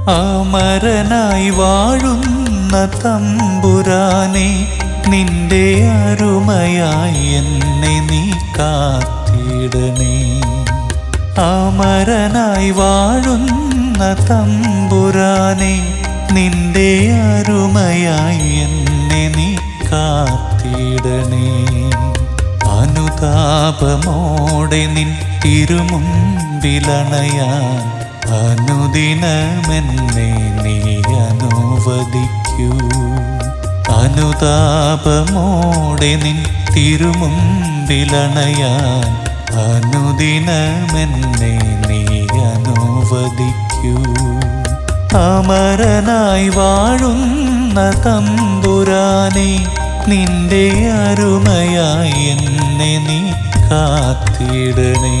അമരനായി വാഴുന്ന തമ്പുരാനെ നിന്റെ അരുമയായി എന്നെ നീ കാത്തിടണേ അമരനായി വാഴുന്ന തമ്പുരാനെ നിന്റെ അരുമയായി എന്നെ നീ കാത്തിടണേ അനുതാപമോടെ നിൻ തിരുമുമ്പിലണയാൻ അനുദിനമെന്നെ നീ അനുവദിക്കൂ അനുതാപമോടെ നിൻ തിരുമുമ്പിലണയാൻ അനുദിനമെന്നെ നീ അനുവദിക്കൂ അമരനായി വാഴുന്ന തമ്പുരാനെ നിന്റെ അരുമയായി എന്നെ നീ കാത്തിടണേ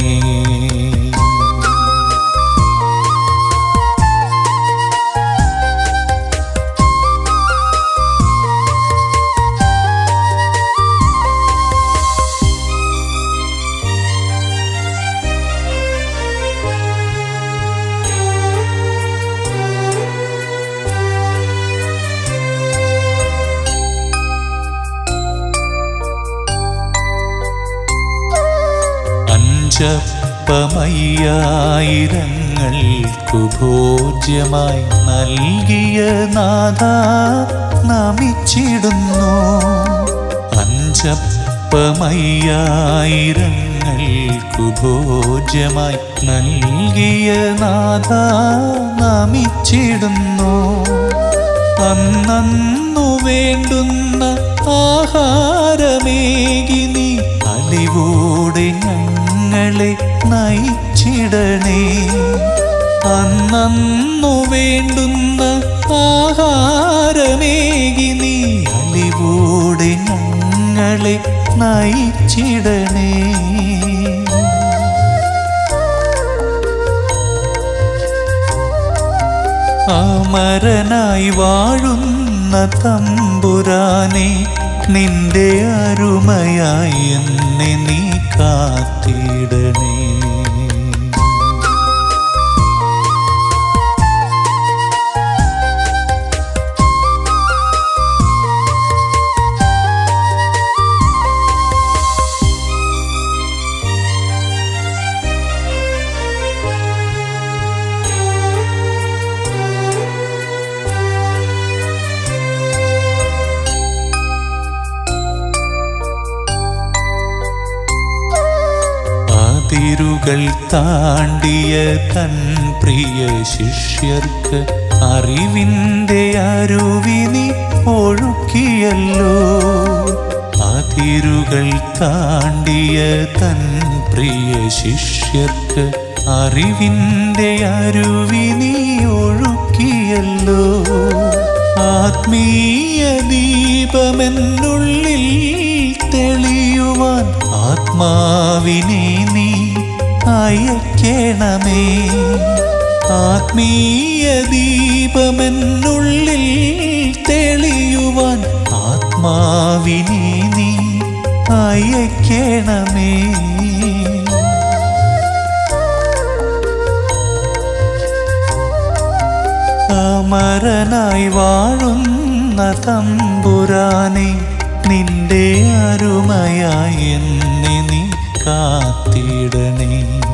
അഞ്ചപ്പമയ്യായിരങ്ങൾക്കു ഭോജ്യമായി നൽകിയ നാഥ നമിച്ചിടുന്നു അഞ്ചപ്പമയ്യായിരങ്ങൾക്കു ഭോജ്യമായി നൽകിയ നാഥ നമിച്ചിടുന്നു അന്നു വേണ്ടുന്ന ആഹാരമേകി നീ അലിവോടെ ഞങ്ങളെ നയിച്ചിടണേ അന്നു വേണ്ടുന്ന ആഹാരമേകി നീ അലിവോടെ ഞങ്ങളെ നയിച്ചിടണേ അമരനായി വാഴുന്ന തമ്പുരാനെ നിന്റെ അരുമയായി എന്നെ നീ കാത്തിടണേ അതിരുകൾ താണ്ടിയ തൻ പ്രിയ ശിഷ്യർക്ക് അറിവിൻ്റെ അരുവിനി ഒഴുക്കിയല്ലോ അതിരുകൾ താണ്ടിയ തൻ പ്രിയ ശിഷ്യർക്ക് അറിവിൻ്റെ അരുവിനി ഒഴുക്കിയല്ലോ ആത്മീയ ദീപമെന്നുള്ളിൽ തെളിയുവാൻ ആത്മാവിനെ നീ അയക്കണമേ ആത്മീയ ദീപമെന്നുള്ളിൽ തെളിയുവാൻ ആത്മാവിനെ നീ അയക്കണമേ അമരനായി വാഴുന്ന തമ്പുരാനെ നിന്റെ അരുമയായി എന്നെ നീ കാത്തിടണേ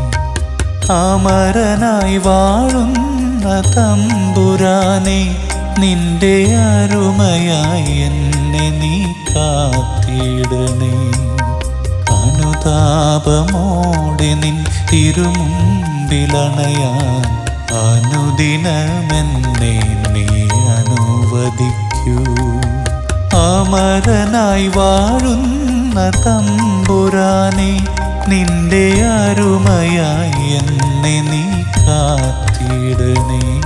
അമരനായി വാഴുന്ന തമ്പുരാനെ നിന്റെ അരുമയായി എന്നെ നീ കാത്തിടണേ അനുതാപമോടെ നിൻ തിരുമുമ്പിലണയാൻ അനുദിനമെന്നെ നീ അനുവദിക്കൂ അമരനായി വാഴുന്ന തമ്പുരാനെ നിന്റെ അരുമയായി എന്നെ നീ കാത്തിടണേ